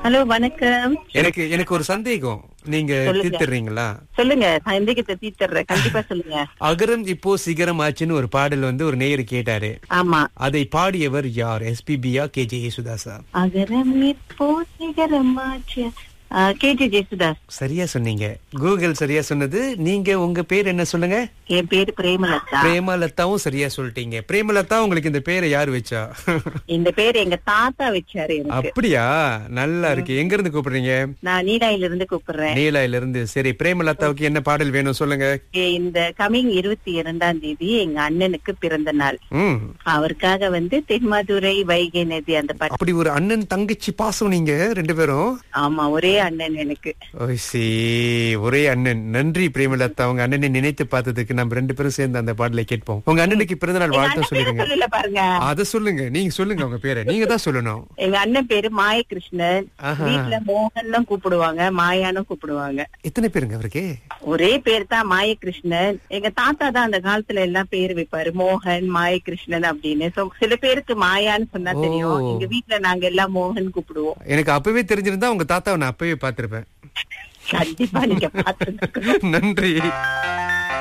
Hello வணக்கம் எனக்கு எனக்கு ஒரு சந்தேகம் நீங்க சொல்லுங்க. தீர்த்துறீங்களா சொல்லுங்க சந்தேகத்தை தீர்த்துறேன் கண்டிப்பா சொல்லுங்க அகரம் இப்போ சிகரம் ஆச்சுன்னு ஒரு பாடல் வந்து ஒரு நேயர் கேட்டாரு ஆமா அதை பாடியவர் யார் எஸ்பிபியா கேஜே யேசுதாசா அகரம் இப்போ சிகரமாச்சு கேஜி ஜெயசுதாஸ் சரியா சொன்னீங்க கூகுள் சரியா சொன்னது நீங்க உங்க பேர் என்ன சொல்லுங்க என் பேரு பிரேமலதா பிரேமலதாவும் சரியா சொல்லிட்டீங்க பிரேமலதா உங்களுக்கு இந்த பேரை யார் வச்சா இந்த பேர் எங்க தாத்தா வச்சாரு எனக்கு அப்படியா நல்லா இருக்கு எங்க இருந்து கூப்பிடுறீங்க நான் நீலாயில இருந்து கூப்பிடுறேன் நீலாயில இருந்து சரி பிரேமலதாவுக்கு என்ன பாடல் வேணும் சொல்லுங்க ஏ, இந்த கமிங் இருபத்தி இரண்டாம் தேதி எங்க அண்ணனுக்கு பிறந்த நாள் ம் அவருக்காக வந்து தென்மதுரை வைகை நதி அந்த பாட்டு அப்படி ஒரு அண்ணன் தங்கச்சி பாசம் நீங்க ரெண்டு பேரும் ஆமா ஒரே அண்ணன் எனக்கு ஓய் சீ ஒரே அண்ணன் நன்றி பிரேமலதா உங்க அண்ணனை நினைத்து பார்த்ததுக்கு நம்ம ரெண்டு பேரும் சேர்ந்து அந்த பாடலை கேட்போம் உங்க அண்ணனுக்கு பிறந்த நாள் எங்க வாழ்த்து அண்ணன் பேரு சொல்லிடுங்க சொல்லல பாருங்க அத சொல்லுங்க நீங்க சொல்லுங்க உங்க பேரை நீங்க தான் சொல்லணும் எங்க அண்ணன் பேரு மாயகிருஷ்ணன் ஆஹா. வீட்டுல மோகன் கூப்பிடுவாங்க மாயான்னு கூப்பிடுவாங்க எத்தனை பேருங்க அவருக்கு ஒரே பேர் தான் மாயகிருஷ்ணன் எங்க தாத்தா தான் அந்த காலத்துல எல்லாம் பேர் வைப்பாரு மோகன் மாயகிருஷ்ணன் அப்படின்னு So, சில பேருக்கு மாயான்னு சொன்னா தெரியும் ஓ. எங்க வீட்டுல நாங்க எல்லாம் மோகன் கூப்பிடுவோம் எனக்கு அப்பவே தெரிஞ்சிருந்தா உங்க தாத்தாவை நான் அப்பவே பார்த்திருப்பேன் கண்டிப்பா நீங்க பாத்து நன்றி